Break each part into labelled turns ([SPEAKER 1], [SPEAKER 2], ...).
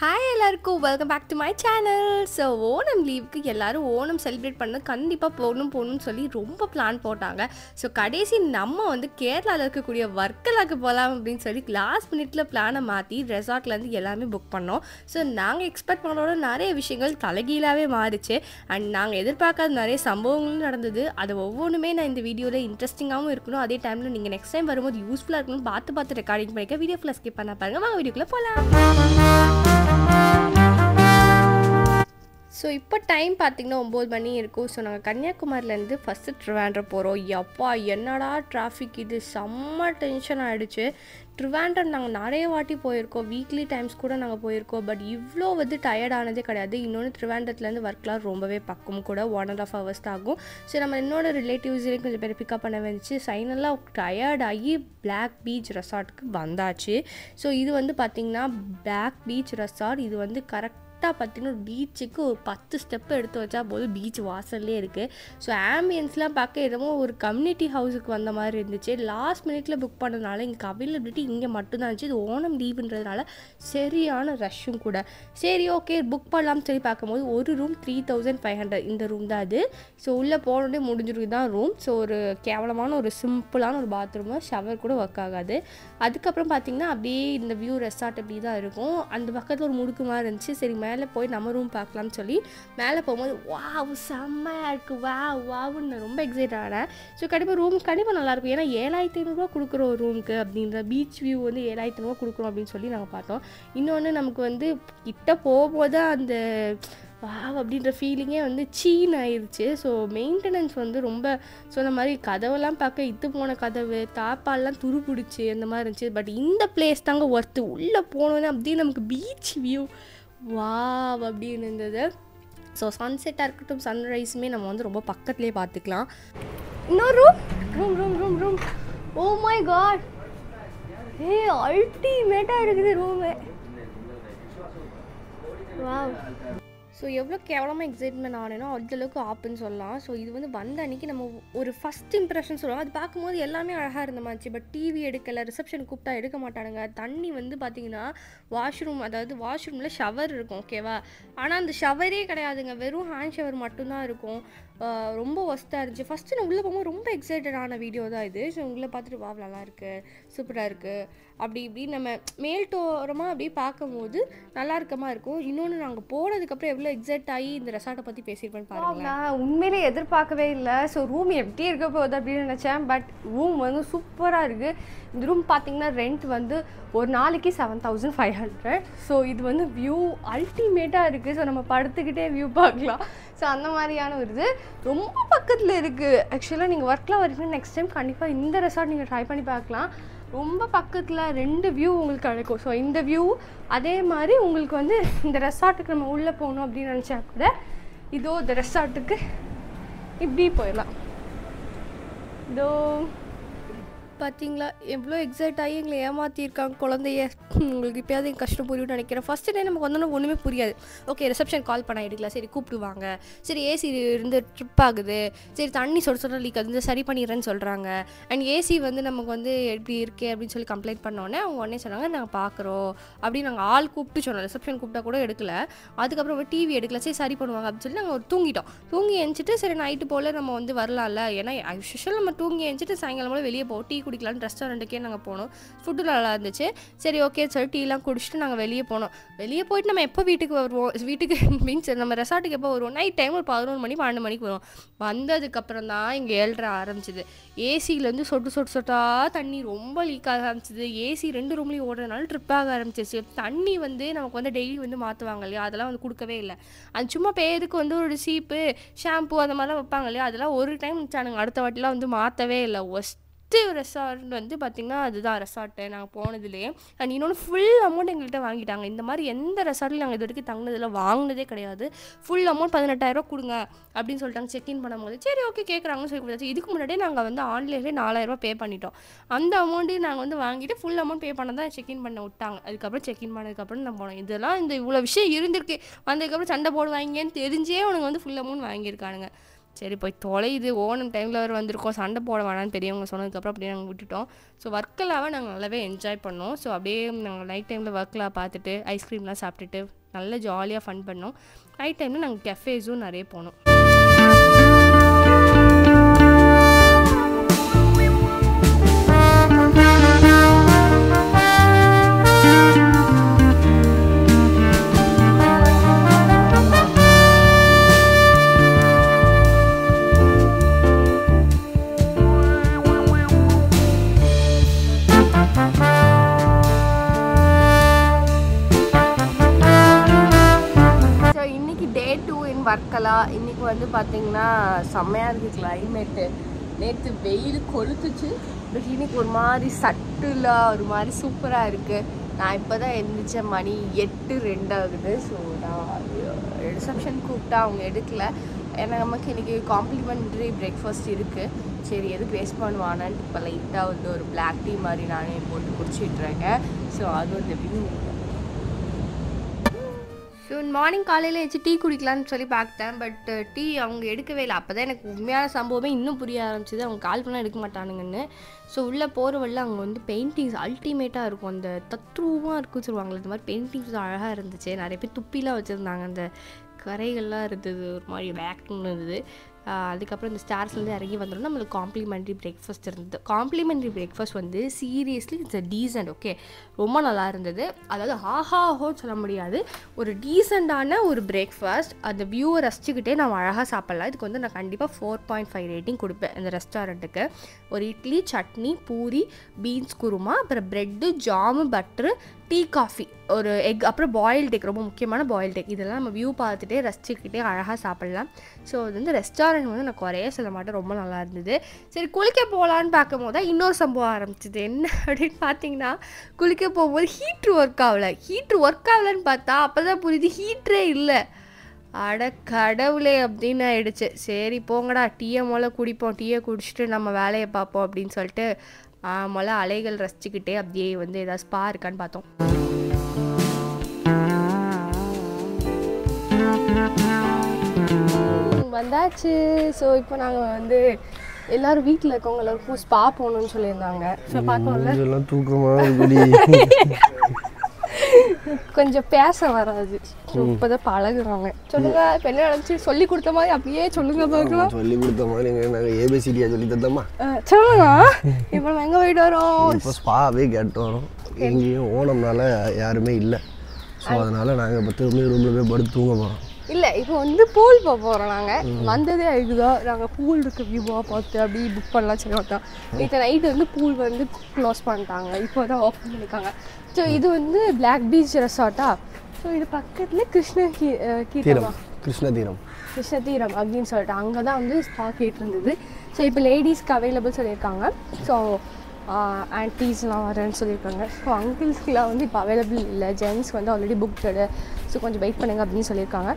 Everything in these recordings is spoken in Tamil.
[SPEAKER 1] ஹாய் எல்லாருக்கும் welcome back to my channel so Onam லீவுக்கு எல்லாரும் ஓணம் செலிப்ரேட் பண்ண கண்டிப்பாக போகணும் போகணும்னு சொல்லி ரொம்ப பிளான் போட்டாங்க ஸோ கடைசி நம்ம வந்து கேரளாவில் இருக்கக்கூடிய வர்க்கலாக்கு போகலாம் அப்படின்னு சொல்லி லாஸ்ட் மினிட்ல பிளானை மாற்றி ரெசார்ட்லேருந்து எல்லாமே புக் பண்ணோம் ஸோ நாங்கள் எக்ஸ்பெக்ட் பண்ணோட நிறைய விஷயங்கள் தலைகீழாகவே மாறிச்சு அண்ட் நாங்கள் எதிர்பார்க்காத நிறைய சம்பவங்களும் நடந்தது அது ஒவ்வொன்றுமே நான் இந்த வீடியோவில் இன்ட்ரெஸ்டிங்காகவும் இருக்கணும் அதே டைமில் நீங்கள் நெக்ஸ்ட் டைம் வரும்போது யூஸ்ஃபுல்லாக இருக்கணும் பார்த்து பார்த்து ரெக்கார்டிங் பண்ணிக்க வீடியோ ஃபுல்லாக ஸ்கிப் பண்ண பாருங்க வாங்க வீடியோக்குள்ளே போகலாம் ஸோ இப்போ டைம் பார்த்தீங்கன்னா ஒம்பது மணி இருக்கும் ஸோ நாங்கள் கன்னியாகுமரியிலேருந்து ஃபஸ்ட்டு ட்ரிவாண்ட்ரம் போகிறோம் எப்பா என்னடா டிராஃபிக் இது செம்ம டென்ஷன் ஆகிடுச்சு ட்ரிவாண்ட்ரம் நாங்கள் நிறைய வாட்டி போயிருக்கோம் வீக்லி டைம்ஸ் கூட நாங்கள் போயிருக்கோம் பட் இவ்வளோ வந்து டயர்ட் ஆனதே கிடையாது இன்னொன்று ட்ரிவாண்டத்துலேருந்து ஒர்க்லாம் ரொம்பவே பக்கம் கூட ஒன் அண்ட் ஆஃப் ஹவர்ஸ் தான் ஆகும் ஸோ நம்ம என்னோட ரிலேட்டிவ்ஸ்லேயும் கொஞ்சம் பேர் பிக்கப் பண்ண வந்துச்சு ஃபைனலாக டயர்ட் ஆகி பிளாக் பீச் ரெசார்ட்டுக்கு வந்தாச்சு ஸோ இது வந்து பார்த்திங்கன்னா பிளாக் பீச் ரெசார்ட் இது வந்து கரெக்ட் கரெக்டாக பார்த்தீங்கன்னா பீச்சுக்கு ஒரு பத்து ஸ்டெப் எடுத்து வச்சா போதும் பீச் வாசல்லே இருக்குது ஸோ ஆம்பியன்ஸ்லாம் பார்க்க என்னமோ ஒரு கம்யூனிட்டி ஹவுஸுக்கு வந்த மாதிரி இருந்துச்சு லாஸ்ட் மினிட்ல புக் பண்ணதுனால இங்கே அவைலபிலிட்டி இங்கே மட்டும்தான் இருந்துச்சு இது ஓணம் லீவுன்றதுனால சரியான ரஷ்ஷும் கூட சரி ஓகே புக் பண்ணலாம்னு சொல்லி பார்க்கும்போது ஒரு room three thousand five hundred இந்த ரூம் தான் அது ஸோ உள்ளே போனோடனே முடிஞ்சிருக்கு தான் ரூம் ஸோ ஒரு கேவலமான ஒரு சிம்பிளான ஒரு பாத்ரூமு ஷவர் கூட ஒர்க் ஆகாது அதுக்கப்புறம் பார்த்தீங்கன்னா அப்படியே இந்த வியூ ரெசார்ட் அப்படி தான் இருக்கும் அந்த பக்கத்தில் ஒரு முடுக்கு மாதிரி இருந்துச்சு சரி மேலே போய் நம்ம ரூம் பார்க்கலாம்னு சொல்லி மேலே போகும்போது வாவ் செம்மையாக இருக்குது வா வாவுன்னு நான் ரொம்ப எக்ஸைட் ஆனேன் ஸோ கண்டிப்பாக ரூம் கண்டிப்பாக நல்லாயிருக்கும் ஏன்னா ஏழாயிரத்தி ஐநூறுரூவா கொடுக்குறோம் ஒரு ரூமுக்கு அப்படின்ற பீச் வியூ வந்து ஏழாயிரத்தி ஐநூறுவா கொடுக்குறோம் அப்படின்னு சொல்லி நாங்கள் பார்த்தோம் இன்னொன்று நமக்கு வந்து கிட்ட போகும்போது அந்த வாவ் அப்படின்ற ஃபீலிங்கே வந்து சீன் ஆயிடுச்சு ஸோ மெயின்டெனன்ஸ் வந்து ரொம்ப சொன்ன மாதிரி கதவெல்லாம் பார்க்க இத்து போன கதவு தாப்பால்லாம் துரு பிடிச்சி அந்த மாதிரி இருந்துச்சு பட் இந்த பிளேஸ் தாங்க ஒர்த்து உள்ளே போனோன்னே அப்படியே நமக்கு பீச் வியூ வாவ் அப்படின்னு இருந்தது ஸோ சன்செட்டாக இருக்கட்டும் சன்ரைஸுமே நம்ம வந்து ரொம்ப பக்கத்துலேயே பார்த்துக்கலாம் இன்னொரு room room room room room oh my god ஏ அல்டிமேட்டாக இருக்குது ரூமு வாவ் ஸோ எவ்வளோ கேவலமாக எக்ஸைட்மெண்ட் ஆனேனோ அந்தளவுக்கு ஆப்புன்னு சொல்லலாம் ஸோ இது வந்து வந்த அன்றைக்கி நம்ம ஒரு ஃபஸ்ட் இம்ப்ரெஷன் சொல்லுவோம் அது பார்க்கும்போது எல்லாமே அழகாக இருந்த மாதிரி பட் டிவி எடுக்கலை ரிசப்ஷன் கூப்பிட்டா எடுக்க மாட்டானுங்க தண்ணி வந்து பார்த்தீங்கன்னா வாஷ்ரூம் அதாவது வாஷ்ரூமில் ஷவர் இருக்கும் ஓகேவா ஆனால் அந்த ஷவரே கிடையாதுங்க வெறும் ஹேண்ட் ஷவர் மட்டும்தான் இருக்கும் ரொம்ப ஒஸ்ட்டாக இருந்துச்சு ஃபஸ்ட்டு நான் உள்ளே போகும்போது ரொம்ப எக்ஸைட்டடான வீடியோ தான் இது ஸோ உங்களை பார்த்துட்டு வா நல்லா இருக்குது சூப்பராக இருக்குது அப்படி இப்படி நம்ம மேல்டோரமாக அப்படியே பார்க்கும்போது நல்லா இருக்கமா இருக்கும் இன்னொன்று நாங்கள் போனதுக்கப்புறம் எவ்வளோ எக்ஸைட் ஆகி இந்த ரெசார்ட்டை பற்றி பேசியிருப்பேன் பாருங்களேன்
[SPEAKER 2] நான் உண்மையிலே எதிர்பார்க்கவே இல்லை ஸோ ரூம் எப்படி இருக்க போகுது அப்படின்னு நினச்சேன் பட் ரூம் வந்து சூப்பராக இருக்குது இந்த ரூம் பார்த்தீங்கன்னா ரெண்ட் வந்து ஒரு நாளைக்கு seven thousand five hundred so இது வந்து வியூ அல்டிமேட்டாக இருக்குது ஸோ நம்ம படுத்துக்கிட்டே வியூ பார்க்கலாம் ஸோ அந்த மாதிரியான ஒரு இது ரொம்ப பக்கத்தில் இருக்குது ஆக்சுவலாக நீங்கள் ஒர்க்கில் வரீங்கன்னா நெக்ஸ்ட் டைம் கண்டிப்பாக இந்த ரெசார்ட் நீங்கள் ட்ரை பண்ணி பார்க்கலாம் ரொம்ப பக்கத்தில் ரெண்டு வியூ உங்களுக்கு கிடைக்கும் ஸோ இந்த வியூ அதே மாதிரி உங்களுக்கு வந்து இந்த ரெசார்ட்டுக்கு நம்ம உள்ளே போகணும் அப்படின்னு நினச்சா கூட இதோ இந்த ரெசார்ட்டுக்கு இப்படி போயிடலாம் இதோ
[SPEAKER 1] பார்த்தீங்களா எவ்வளோ எக்ஸைட் ஆகி எங்களை ஏமாற்றிருக்காங்க குழந்தைய உங்களுக்கு இப்போயாவது என் கஷ்டம் புரியும்னு நினைக்கிறேன் ஃபஸ்ட்டு டே நமக்கு வந்தோன்னா ஒன்றுமே புரியாது ஓகே ரிசப்ஷன் கால் பண்ண எடுக்கலாம் சரி கூப்பிடுவாங்க சரி ஏசி இருந்து ட்ரிப் ஆகுது சரி தண்ணி சொட சொட லீக் அது சரி பண்ணிடுறேன்னு சொல்கிறாங்க அண்ட் ஏசி வந்து நமக்கு வந்து எப்படி இருக்கே அப்படின்னு சொல்லி கம்ப்ளைண்ட் பண்ணோன்னே அவங்க உடனே சொன்னாங்க நாங்கள் பார்க்குறோம் அப்படின்னு நாங்கள் ஆள் கூப்பிட்டு சொன்னோம் ரிசப்ஷன் கூப்பிட்டா கூட எடுக்கல அதுக்கப்புறம் டிவி எடுக்கல சரி சரி பண்ணுவாங்க அப்படின்னு சொல்லி நாங்கள் ஒரு தூங்கிட்டோம் தூங்கி எழுந்துட்டு சரி நைட்டு போல் நம்ம வந்து வரலாம்ல ஏன்னா யூஷுவல் நம்ம தூங்கி எழுந்துட்டு சாயங்காலம் போல் வெளியே போ டீ குடிக்கலான்னு ரெஸ்டாரண்ட்டுக்கே நாங்கள் போனோம் ஃபுட்டு நல்லா இருந்துச்சு சரி ஓகே சொல்லி டீலாம் குடிச்சிட்டு நாங்கள் வெளியே போனோம் வெளியே போயிட்டு நம்ம எப்போ வீட்டுக்கு வருவோம் வீட்டுக்கு மீன்ஸ் நம்ம ரெசார்ட்டுக்கு எப்போ வருவோம் நைட் டைம் ஒரு பதினொரு மணி பன்னெண்டு மணிக்கு வரும் வந்ததுக்கப்புறம் தான் இங்கே ஏழ்ற ஆரம்பிச்சிது ஏசியிலேருந்து சொட்டு சொட்டு சொட்டா தண்ணி ரொம்ப லீக் ஆக ஆரம்பிச்சிது ஏசி ரெண்டு ரூம்லேயும் ஓடுறதுனால ட்ரிப் ஆக ஆரம்பிச்சிச்சு தண்ணி வந்து நமக்கு வந்து டெய்லி வந்து மாற்றுவாங்க இல்லையா அதெல்லாம் வந்து கொடுக்கவே இல்லை அது சும்மா பேருக்கு வந்து ஒரு சீப்பு ஷாம்பு அந்த மாதிரிலாம் வைப்பாங்க இல்லையா அதெல்லாம் ஒரு டைம் வச்சானுங்க அடுத்த வாட்டிலாம் வந்து மாற்றவே இல்லை ஒஸ்ட் ஃபஸ்ட்டு ரெசார்ட் வந்து பார்த்திங்கன்னா அதுதான் ரெசார்ட்டு நாங்கள் போனதுலேயே அண்ட் இன்னொன்று ஃபுல் அமௌண்ட் எங்கள்கிட்ட வாங்கிட்டாங்க இந்த மாதிரி எந்த ரெசார்ட்லையும் நாங்கள் இது வரைக்கும் தங்கினதில் வாங்கினதே கிடையாது ஃபுல் அமௌண்ட் பதினெட்டாயிரம் கொடுங்க அப்படின்னு சொல்லிட்டாங்க செக்இன் பண்ணும்போது சரி ஓகே கேட்குறாங்கன்னு சொல்லி கொடுத்தாச்சு இதுக்கு முன்னாடியே நாங்கள் வந்து ஆன்லைன்லேயே நாலாயிரரூபா பே பண்ணிட்டோம் அந்த அமௌண்ட்டையும் நாங்கள் வந்து வாங்கிட்டு ஃபுல் அமௌண்ட் பே பண்ண தான் செக்இன் பண்ண விட்டாங்க அதுக்கப்புறம் செக்இன் பண்ணதுக்கப்புறம் நான் போனோம் இதெல்லாம் இந்த இவ்வளோ விஷயம் இருந்திருக்கு வந்ததுக்கப்புறம் சண்டை போடுவாங்கன்னு தெரிஞ்சே உனக்கு வந்து ஃபுல் அமௌண்ட் வாங்கியிருக்கானுங்க சரி போய் தொலையுது ஓணம் டைமில் வேறு வந்திருக்கோம் சண்டை போட வேணாம்னு பெரியவங்க சொன்னதுக்கப்புறம் அப்படியே நாங்கள் விட்டுட்டோம் ஸோ ஒர்க்கலாவை நாங்கள் நல்லாவே என்ஜாய் பண்ணோம் ஸோ அப்படியே நாங்கள் நைட் டைமில் ஒர்க்கெலாம் பார்த்துட்டு ஐஸ்கிரீம்லாம் சாப்பிட்டுட்டு நல்லா ஜாலியாக ஃபன் பண்ணோம் நைட் டைமில் நாங்கள் கெஃபேஸும் நிறைய போனோம்
[SPEAKER 2] ஸோ இன்னைக்கு டே டூ இன் வர்க்கலா இன்னைக்கு வந்து பார்த்தீங்கன்னா செம்மையாக இருக்குது கிளைமேட்டு நேற்று வெயில் கொளுத்துச்சு பட் இன்னைக்கு ஒரு மாதிரி சட்டுலாக ஒரு மாதிரி சூப்பராக இருக்குது நான் இப்போ தான் எழுந்திரிச்ச மணி எட்டு ரெண்டு ஆகுது ஸோ நான் ரிசப்ஷன் கூப்பிட்டா அவங்க எடுக்கல ஏன்னா நமக்கு இன்னைக்கு காம்ப்ளிமெண்ட்ரி பிரேக்ஃபாஸ்ட் இருக்குது சரி எதுக்கு வேஸ்ட் பண்ணுவானான்ட்டு இப்போ லைட்டாக வந்து ஒரு பிளாக் டீ மாதிரி நானே போட்டு குடிச்சிட்ருக்கேன் ஸோ அது வந்து எப்படின்னு ஸோ மார்னிங் காலையில் வச்சு டீ குடிக்கலான்னு சொல்லி பார்த்தேன் பட் டீ அவங்க எடுக்கவே இல்லை அப்போ தான் எனக்கு உண்மையான சம்பவமே இன்னும் புரிய ஆரம்பிச்சது அவங்க கால் பண்ணால் எடுக்க மாட்டானுங்கன்னு ஸோ உள்ளே போகிற வழியில் அங்கே வந்து பெயிண்டிங்ஸ் அல்டிமேட்டாக இருக்கும் அந்த தத்ரூபமாக இருக்குன்னு சொல்லுவாங்கள்ல இந்த மாதிரி பெயிண்டிங்ஸ் அழகாக இருந்துச்சு நிறைய பேர் துப்பிலாம் வச்சுருந்தாங்க அந்த கரைகள்லாம் இருந்தது ஒரு மாதிரி வேக்னு இருந்தது ஆஹ் அதுக்கப்புறம் இந்த ஸ்டார்ஸ்லேருந்து இறங்கி வந்துடும் நம்மளுக்கு காம்ப்ளிமெண்ட்ரி பிரேக்ஃபாஸ்ட் இருந்தது காம்ப்ளிமெண்ட்ரி பிரேக்ஃபாஸ்ட் வந்து seriously it's a decent okay ரொம்ப நல்லா இருந்தது அதாவது ஆஹா ஹோன்னு சொல்ல முடியாது ஒரு டீசெண்டான ஒரு பிரேக்ஃபாஸ்ட் அந்த வியூவை ரசிச்சுக்கிட்டே நம்ம அழகாக சாப்பிட்லாம் இதுக்கு வந்து நான் கண்டிப்பாக ஃபோர் பாயிண்ட் ஃபைவ் ரேட்டிங் கொடுப்பேன் இந்த ரெஸ்டாரண்ட்டுக்கு ஒரு இட்லி சட்னி பூரி பீன்ஸ் குருமா அப்புறம் bread jam butter tea coffee ஒரு எக் அப்புறம் பாயில்ட் எக் ரொம்ப முக்கியமான பாயில்ட் எக் இதெல்லாம் நம்ம வியூ பார்த்துட்டே ரசிச்சுக்கிட்டே அழகாக சாப்பிட்லாம் ஸோ இது வந்து ரெஸ்டாரண்ட் வந்து நான் குறைய சொல்ல மாட்டேன் ரொம்ப நல்லா இருந்தது சரி குளிக்க போகலான்னு பார்க்கும் போது தான் இன்னொரு சம்பவம் ஆரம்பிச்சிது என்ன அப்படின்னு பார்த்தீங்கன்னா குளிக்க போகும்போது ஹீட்ரு ஒர்க் ஆகல ஹீட்ரு ஒர்க் ஆகலன்னு பார்த்தா அப்போ தான் புரியுது ஹீட்ரே இல்லை அட கடவுளே அப்படின்னு ஆயிடுச்சு சரி போங்கடா டீயை முதல்ல குடிப்போம் டீயை குடிச்சிட்டு நம்ம வேலையை பார்ப்போம் அப்படின்னு சொல்லிட்டு ஆ, முதல்ல அலைகள் ரசிச்சுக்கிட்டே அப்படியே வந்து ஏதாவது ஸ்பா இருக்கான்னு பார்த்தோம் வந்தாச்சு ஸோ இப்போ நாங்கள் வந்து எல்லாரும் வீட்டில் இருக்கவங்க எல்லாருக்கும் ஸ்பா போகணும்னு சொல்லியிருந்தாங்க ஸோ பார்த்தோம்ல
[SPEAKER 3] இதெல்லாம் தூக்கமா இருக்குடி
[SPEAKER 2] கொஞ்சம் பேச வராது ஸோ இப்போதான் பழகுறாங்க சொல்லுங்க இப்போ என்ன நடந்துச்சு சொல்லி கொடுத்த மாதிரி அப்படியே சொல்லுங்க பார்க்கலாம்
[SPEAKER 3] சொல்லி கொடுத்த மாதிரிங்க நாங்கள் ஏபிசிடியா சொல்லி தந்தோமா
[SPEAKER 2] அஹ், சொல்லுங்க இப்போ நம்ம எங்கே போயிட்டு வரோம்
[SPEAKER 3] இப்போ ஸ்பாவே கேட்டு வரோம் எங்கேயும் ஓணம்னால யாருமே இல்லை ஸோ அதனால நாங்கள் இப்போ திரும்பி ரூமில் போய் படுத்து தூங்க போகிறோம்
[SPEAKER 2] இல்லை இப்போ வந்து பூல் போக போகிறோம் நாங்கள் வந்ததே இருக்குதோ நாங்கள் பூல் இருக்க வியூவாக பார்த்து அப்படியே புக் பண்ணலாம் சொல்லி பார்த்தோம் நேற்று நைட்டு வந்து பூல் வந்து க்ளோஸ் பண்ணிட்டாங்க இப்போ தான் ஓப்பன் பண்ணியிருக்காங்க ஸோ இது வந்து பிளாக் பீச் ரெசார்ட்டா ஸோ இது பக்கத்தில் கிருஷ்ண கீ அஹ், கீர்த்தமா
[SPEAKER 3] தீரம் கிருஷ்ண தீரம்
[SPEAKER 2] கிருஷ்ணதீரம் அப்படின்னு சொல்லிட்டு அங்கே தான் வந்து ஸ்பா இருந்தது ஸோ இப்போ லேடிஸ்க்கு அவைலபிள் சொல்லியிருக்காங்க ஸோ ஆன்டிஸ்லாம் வரேன்னு சொல்லியிருக்காங்க ஸோ அங்கிள்ஸ்க்குலாம் வந்து இப்போ அவைலபிள் இல்லை ஜென்ஸ் வந்து ஆல்ரெடி புக்டு ஸோ கொஞ்சம் வெயிட் பண்ணுங்க அப்படின்னு சொல்லியிருக்காங்க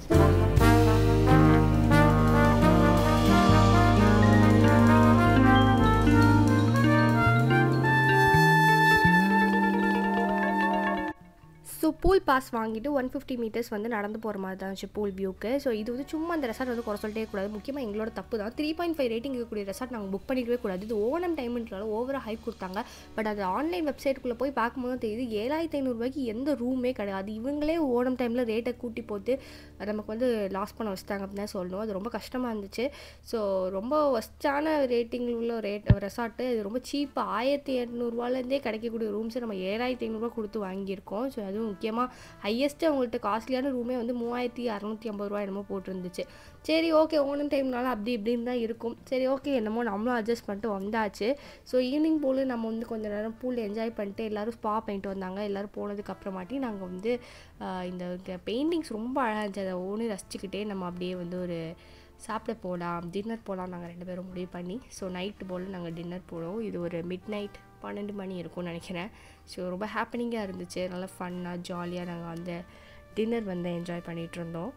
[SPEAKER 1] ஸோ பூல் பாஸ் வாங்கிட்டு ஒன் ஃபிஃப்டி மீட்டர்ஸ் வந்து நடந்து போகிற மாதிரி தான் இருந்துச்சு பூல் வியூக்கு ஸோ இது வந்து சும்மா அந்த ரெசார்ட் வந்து குறை சொல்லிட்டே கூடாது முக்கியமாக எங்களோட தப்பு தான் த்ரீ பாயிண்ட் ஃபைவ் ரேட்டிங் இருக்கக்கூடிய ரெசார்ட் நாங்கள் புக் பண்ணிக்கவே கூடாது இது ஓனம் டைம்ன்றனால ஓவராக ஹைப் கொடுத்தாங்க பட் அது ஆன்லைன் வெப்சைட்டுக்குள்ளே போய் பார்க்கும்போது தான் தெரியுது ஏழாயிரத்தி ஐநூறுரூவாய்க்கு எந்த ரூமே கிடையாது இவங்களே ஓனம் டைமில் ரேட்டை கூட்டி போட்டு நமக்கு வந்து லாஸ் பண்ண வச்சிட்டாங்க அப்படின்னு தான் சொல்லணும் அது ரொம்ப கஷ்டமாக இருந்துச்சு ஸோ ரொம்ப ஒஸ்டான ரேட்டிங் உள்ள ரேட் ரெசார்ட்டு இது ரொம்ப சீப்பாக ஆயிரத்தி எட்நூறுவாலேருந்தே கிடைக்கக்கூடிய ரூம்ஸை நம்ம ஏழாயிரத்தி ஐநூறுரூவா கொடுத்து வாங்கியிருக்கோம் ஸோ அதுவும் முக்கியமாக ஹையஸ்ட்டு அவங்கள்ட்ட காஸ்ட்லியான ரூமே வந்து மூவாயிரத்தி அறநூற்றி ஐம்பது ரூபா என்னமோ போட்டிருந்துச்சு சரி ஓகே ஓனம் டைம்னால அப்படி இப்படின்னு தான் இருக்கும் சரி ஓகே என்னமோ நம்மளும் அட்ஜஸ்ட் பண்ணிட்டு வந்தாச்சு ஸோ ஈவினிங் போல் நம்ம வந்து கொஞ்ச நேரம் பூல் என்ஜாய் பண்ணிட்டு எல்லோரும் ஸ்பா பண்ணிட்டு வந்தாங்க எல்லோரும் போனதுக்கு அப்புறமாட்டி நாங்கள் வந்து ஆஹ், இந்த பெயிண்டிங்ஸ் ரொம்ப அழகாக இருந்துச்சு அதை ஒன்று ரசிச்சுக்கிட்டே நம்ம அப்படியே வந்து ஒரு சாப்பிட போகலாம் டின்னர் போகலாம் நாங்கள் ரெண்டு பேரும் முடிவு பண்ணி ஸோ நைட்டு போல் நாங்கள் டின்னர் போனோம் இது ஒரு மிட் நைட் பன்னெண்டு மணி இருக்கும்னு நினைக்கிறேன் ஸோ ரொம்ப ஹாப்பனிங்காக இருந்துச்சு நல்லா ஃபன்னாக ஜாலியாக நாங்கள் வந்து டின்னர் வந்து என்ஜாய் பண்ணிகிட்டு இருந்தோம்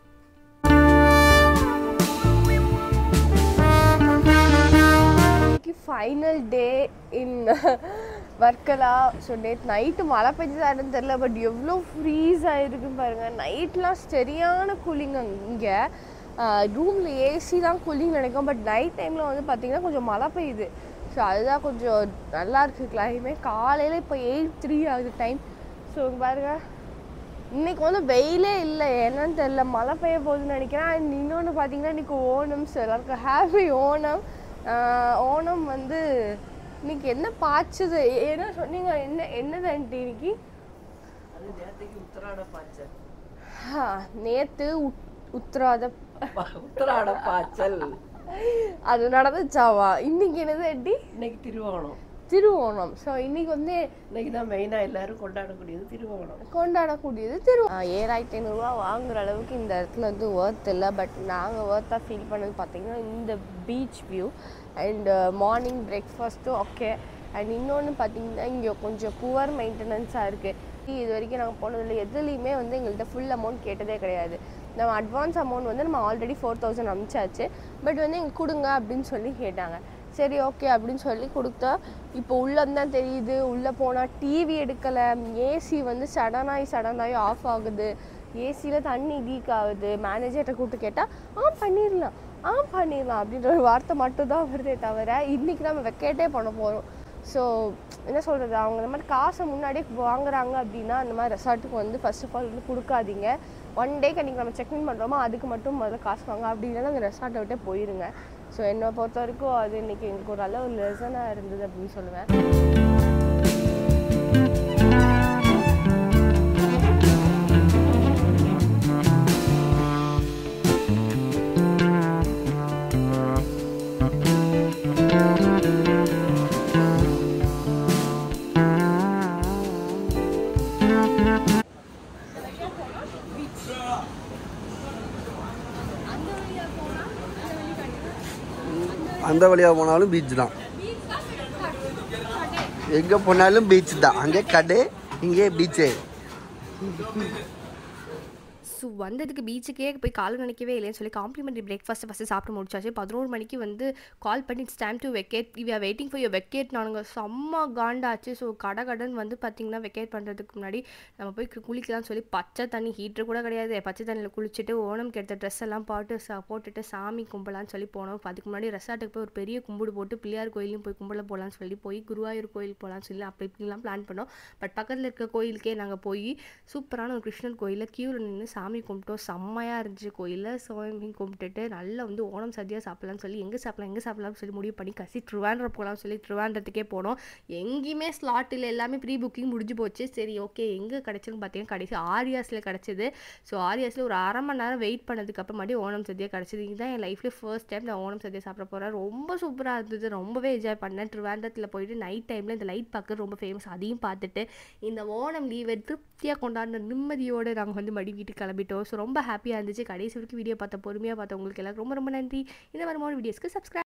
[SPEAKER 2] இன்னைக்கு final day in Varkala so நேற்று நைட்டு மழை பெஞ்சதாருன்னு தெரில பட் எவ்வளோ ஃப்ரீஸ் ஆகிருக்கு பாருங்க நைட்லாம் சரியான கூலிங் இங்கே
[SPEAKER 1] ரூமில் ஏசி தான் கூலிங் நினைக்கும் பட் நைட் டைமில் வந்து பார்த்திங்கன்னா கொஞ்சம் மழை பெய்யுது ஸோ அதுதான் கொஞ்சம் நல்லா இருக்குது கிளைமேட் காலையில் இப்போ எயிட் த்ரீ ஆகுது டைம் ஸோ பாருங்க இன்னைக்கு வந்து வெயிலே இல்லை என்னன்னு தெரியல மழை பெய்ய போகுதுன்னு நினைக்கிறேன் அண்ட் இன்னொன்று பார்த்தீங்கன்னா இன்னைக்கு ஓணம் ஸோ எல்லாருக்கும் ஹாப்பி ஓணம் ஆஹ் ஓணம் வந்து இன்னைக்கு என்ன பாய்ச்சது என்ன சொன்னீங்க என்ன என்னது ஆண்டி இன்னைக்கு ஆ, நேத்து உத்- உத்திராத
[SPEAKER 4] உத்தராட பாய்ச்சல்
[SPEAKER 1] அது நடந்துச்சாவா இன்னைக்கு என்னது ஆண்டி
[SPEAKER 4] இன்னைக்கு திருவோணம்
[SPEAKER 1] திருவோணம் ஸோ இன்னைக்கு வந்து
[SPEAKER 4] இன்னைக்கு தான் மெயினாக எல்லாரும் கொண்டாடக்கூடியது திருவோணம்
[SPEAKER 1] கொண்டாடக்கூடியது திரு ஏழாயிரத்தி ஐநூறுரூவா வாங்குற அளவுக்கு இந்த இடத்துல வந்து ஒர்த் இல்லை பட் நாங்கள் ஒர்த்தாக ஃபீல் பண்ணது பார்த்தீங்கன்னா இந்த பீச் வியூ அண்ட் மார்னிங் பிரேக்ஃபாஸ்ட்டும் ஓகே அண்ட் இன்னொன்று பார்த்தீங்கன்னா இங்கே கொஞ்சம் புவர் மெயின்டெனன்ஸாக இருக்குது இது வரைக்கும் நாங்கள் போனதில் எதுலேயுமே வந்து எங்கள்கிட்ட ஃபுல் அமௌண்ட் கேட்டதே கிடையாது நம்ம அட்வான்ஸ் அமௌண்ட் வந்து நம்ம ஆல்ரெடி ஃபோர் தௌசண்ட் அனுப்பிச்சாச்சு பட் வந்து எங்களுக்கு கொடுங்க அப்படின்னு சொல்லி கேட்டாங்க சரி ஓகே அப்படின்னு சொல்லி கொடுத்தா இப்போ உள்ளே தான் தெரியுது உள்ளே போனால் டிவி எடுக்கலை ஏசி வந்து சடனாகி சடனாகி ஆஃப் ஆகுது ஏசியில் தண்ணி லீக் ஆகுது மேனேஜர்கிட்ட கூப்பிட்டு கேட்டால் ஆ பண்ணிடலாம் ஆ பண்ணிடலாம் அப்படின்ற ஒரு வார்த்தை மட்டும் தான் வருதே தவிர இன்றைக்கி நம்ம வெக்கேட்டே பண்ண போகிறோம் ஸோ என்ன சொல்கிறது அவங்க இந்த மாதிரி காசை முன்னாடியே வாங்குறாங்க அப்படின்னா அந்த மாதிரி ரெசார்ட்டுக்கு வந்து ஃபர்ஸ்ட் ஆஃப் ஆல் வந்து கொடுக்காதீங்க ஒன் டேக்கு அன்றைக்கி நம்ம செக்இன் பண்ணுறோமோ அதுக்கு மட்டும் முதல்ல காசு வாங்க அப்படி இல்லைன்னா அந்த ரெசார்ட்டை விட்டே போயிருங்க ஸோ என்னை பொறுத்த வரைக்கும் அது இன்னைக்கு எங்களுக்கு ஒரு நல்ல ஒரு லெசனாக இருந்தது அப்படின்னு சொல்லுவேன்
[SPEAKER 3] அந்த வழியாக போனாலும் பீச் தான் எங்கே போனாலும் பீச் தான் அங்கே கடை இங்கே பீச்சு
[SPEAKER 2] ஸோ வந்ததுக்கு பீச்சுக்கே போய் காலை நினைக்கவே இல்லைன்னு சொல்லி காம்ப்ளிமெண்ட்ரி பிரேக்ஃபாஸ்ட்டு ஃபஸ்ட்டு சாப்பிட்டு முடிச்சாச்சு பதினோரு மணிக்கு வந்து கால் பண்ணி it's time to vacate we are waiting for your vacate நானுங்க செம்ம காண்டாச்சு ஸோ கடை கடன் வந்து பார்த்திங்கன்னா வெக்கேட் பண்ணுறதுக்கு முன்னாடி நம்ம போய் கு- குளிக்கலாம்னு சொல்லி பச்சை தண்ணி ஹீட்ரு கூட கிடையாது பச்சை தண்ணியில் குளிச்சுட்டு ஓணம்க்கு எடுத்த ட்ரெஸ் எல்லாம் போட்டு சா போட்டுட்டு சாமி கும்பலான்னு சொல்லி போனோம் இப்ப அதுக்கு முன்னாடி ரெசார்ட்டுக்கு போய் ஒரு பெரிய கும்பிடு போட்டு பிள்ளையார் கோயிலையும் போய் கும்பல போகலான்னு சொல்லி போய் குருவாயூர் கோயில் போகலான்னு சொல்லி அப்படி இப்படிலாம் பிளான் பண்ணோம் பட் பக்கத்தில் இருக்க கோயிலுக்கே நாங்கள் போய் சூப்பரான ஒரு கிருஷ்ணன் கோயிலில் க்யூவில் நின்று சாமி கும்பிட்டோம் செம்மையாக இருந்துச்சு கோயிலில் சாமி கும்பிட்டுட்டு நல்லா வந்து ஓணம் சദ്യயாக சாப்பிட்லான்னு சொல்லி எங்கே சாப்பிடலாம் எங்கே சாப்பிடலாம்னு சொல்லி முடிவு பண்ணி கசி ட்ரிவாண்ட்ரம் போகலாம்னு சொல்லி ட்ரிவாண்ட்ரத்துக்கே போனோம் எங்கேயுமே ஸ்லாட் இல்லை எல்லாமே ப்ரீ புக்கிங் முடிஞ்சு போச்சு சரி ஓகே எங்கே கிடச்சுன்னு பார்த்தீங்கன்னா கடைசி ஆரியாஸில் கிடச்சிது ஸோ ஆரியாஸில் ஒரு அரை மணி நேரம் வெயிட் பண்ணதுக்கு அப்புறமாட்டி ஓணம் சദ്യ கிடச்சிது இதுதான் என் லைஃப்லேயே ஃபர்ஸ்ட் டைம் நான் ஓணம் சദ്യ சாப்பிட போகிறேன் ரொம்ப சூப்பராக இருந்தது ரொம்பவே என்ஜாய் பண்ணேன் ட்ரிவாண்டத்தில் போயிட்டு நைட் டைமில் இந்த லைட் பார்க்க ரொம்ப ஃபேமஸ் அதையும் பார்த்துட்டு இந்த ஓணம் லீவை திருப்தியாக கொண்டாடின நிம்மதியோடு நாங்கள் வந்து மடி வீட்டுக்கு கிளம்பிட்டோம் ஸோ ரொம்ப ஹாப்பியாக இருந்துச்சு கடைசி வரைக்கும் வீடியோ பார்த்த பொறுமையாக பார்த்த உங்களுக்கு எல்லாரும் ரொம்ப ரொம்ப நன்றி இந்த மாதிரி வீடியோஸ்க்கு சப்ஸ்கிரைப்